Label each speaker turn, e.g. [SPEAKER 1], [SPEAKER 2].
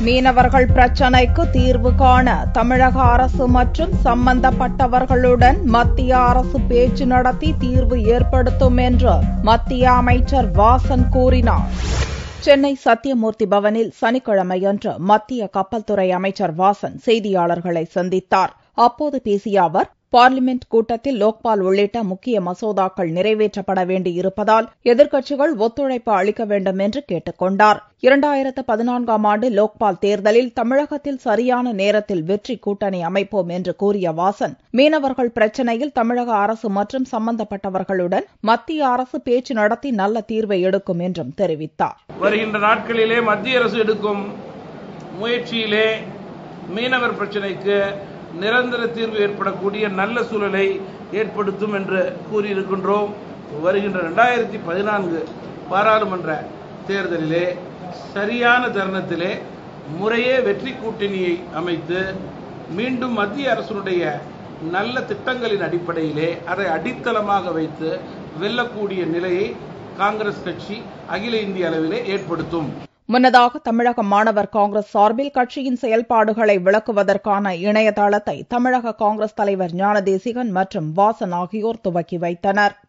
[SPEAKER 1] மீனவர்கள் பிரச்சினைக்கு தீர்வு காண தமிழக அரசு மற்றும் சம்பந்தப்பட்டவர்களுடன் மத்திய அரசு பேச்சு நடத்தி தீர்வு ஏற்படுத்தும் என்று மத்திய அமைச்சர் வாசன் கூறினார் சென்னை சத்தியமூர்த்தி பவனில் சனிக்கிழமையன்று மத்திய கப்பல் துறை அமைச்சர் வாசன் செய்தியாளர்களை சந்தித்தார் அப்போது பேசிய அவர் பார்லிமென்ட் கூட்டத்தில் லோக்பால் உள்ளிட்ட முக்கிய மசோதாக்கள் நிறைவேற்றப்பட வேண்டியிருப்பதால் எதிர்க்கட்சிகள் ஒத்துழைப்பு அளிக்க வேண்டும் என்று கேட்டுக் கொண்டார் இரண்டாயிரத்து பதினான்காம் ஆண்டு லோக்பால் தேர்தலில் தமிழகத்தில் சரியான நேரத்தில் வெற்றி கூட்டணி அமைப்போம் என்று கூறிய வாசன் மீனவர்கள் பிரச்சினையில் தமிழக அரசு மற்றும் சம்பந்தப்பட்டவர்களுடன் மத்திய அரசு பேச்சு நடத்தி நல்ல தீர்வை எடுக்கும் என்றும் தெரிவித்தார்
[SPEAKER 2] வருகின்ற நாட்களிலே மத்திய அரசு எடுக்கும் முயற்சியிலே மீனவர் பிரச்சினைக்கு நிரந்தர தீர்வு ஏற்படக்கூடிய நல்ல சூழலை ஏற்படுத்தும் என்று கூறியிருக்கின்றோம் வருகின்ற இரண்டாயிரத்தி பதினான்கு பாராளுமன்ற தேர்தலிலே சரியான தருணத்திலே முறையே வெற்றி கூட்டணியை அமைத்து மீண்டும் மத்திய அரசுடைய நல்ல திட்டங்களின் அடிப்படையிலே அதை அடித்தளமாக வைத்து வெல்லக்கூடிய நிலையை காங்கிரஸ் கட்சி அகில இந்திய அளவிலே ஏற்படுத்தும்
[SPEAKER 1] முன்னதாக தமிழக மாணவர் காங்கிரஸ் சார்பில் கட்சியின் செயல்பாடுகளை விளக்குவதற்கான இணையதளத்தை தமிழக காங்கிரஸ் தலைவர் ஞானதேசிகன் மற்றும் வாசன் ஆகியோர் துவக்கி வைத்தனர்